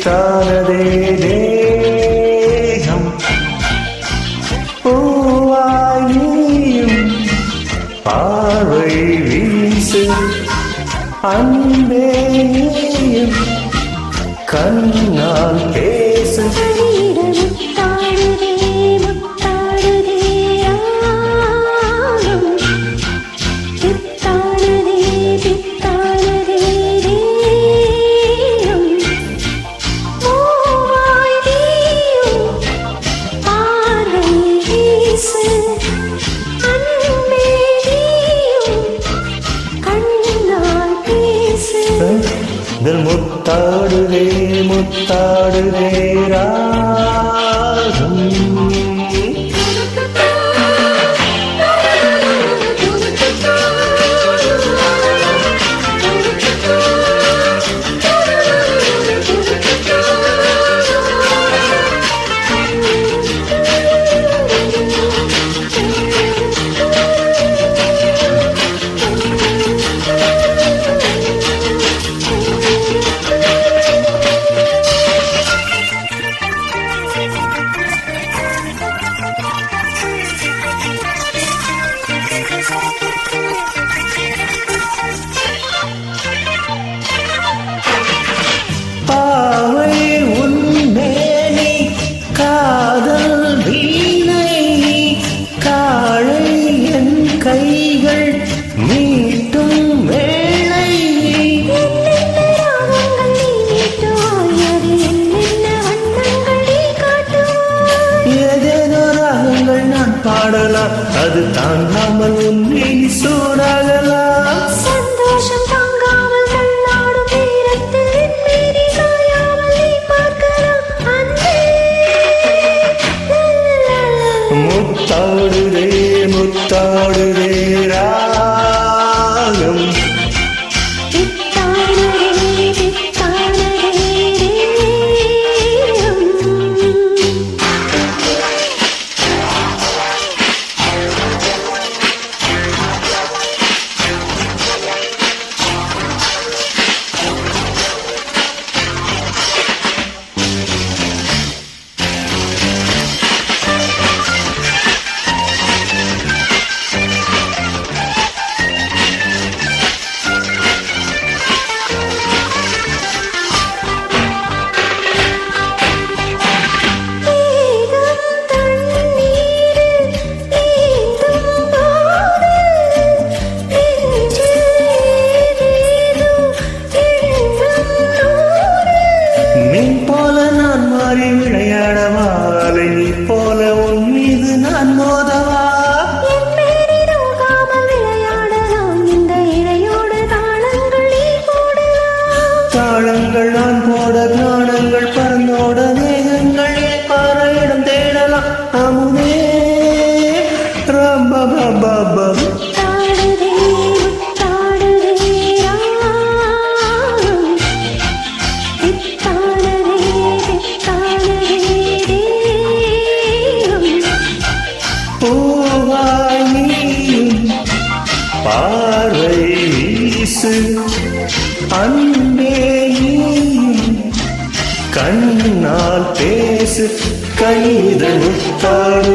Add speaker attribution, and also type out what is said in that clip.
Speaker 1: புத்தானதே தேகம் பூவாய் நீயும் பார்வை வீசு அன்பே நீயும் கண்ணால் பேசு
Speaker 2: கையிட முத்தாடுதே முத்தாடுதே ராகம் பித்தாடுதே பித்தாடுதே தேகம் மூவாய் நீயும் பார்வை வீசு அன்பே நீயும் கண்ணால் பேசு
Speaker 1: இதில் முத்தாடுதே முத்தாடுதே ராகம் பாவை உன்மேனி காதல் வீணை காழை என் கைகள் மீட்டும் வேளை
Speaker 2: என்னென்ன ராகங்கள் நீ மீட்டுவாய் அது என்னென்ன வண்ணங்கள் நீ காட்டுவாய்
Speaker 1: ஏதேதோ ராகங்கள் நான் பாடலாம் அது தாங்காமல் உன்னை சூடாகலாம்
Speaker 2: சந்தோஷம் தாங்காமல் தள்ளாடும் நேரத்தில் என் மீறி சாயாமல் நீ பார்க்கலாம் அன்பே
Speaker 1: முத்தாடுதே முத்தாடுதே ராகம்
Speaker 2: பித்தாடுதே பித்தாடுதே தேகம் தேகம் தண்ணீரில் நீந்தும் போது நெஞ்சில் ஏதேதோ எண்ணம் நூறு
Speaker 1: மீன் போல நான் மாறி விளையாடவா அலை நீ போல உன் மீது நான் மோதவா
Speaker 2: என் மேனி நோகாமல் விளையாடலாம் இந்த இழையோடு தாளங்கள் நீ போடலாம்
Speaker 1: தாளங்கள் நான் போட காணங்கள் பறந்தோட மேகங்கள் பாறையிடம் தேடலாம் அமுதே ரம்பபபபம்
Speaker 2: தாடுதே தாடுதே ராகம் பித்தாடுதே பித்தாடுதே தேகம்
Speaker 1: பூவாய் நீயும் பார்வை வீசு அன்பே நீயும் கண்ணால் பேசு கைதல் முத்தாடு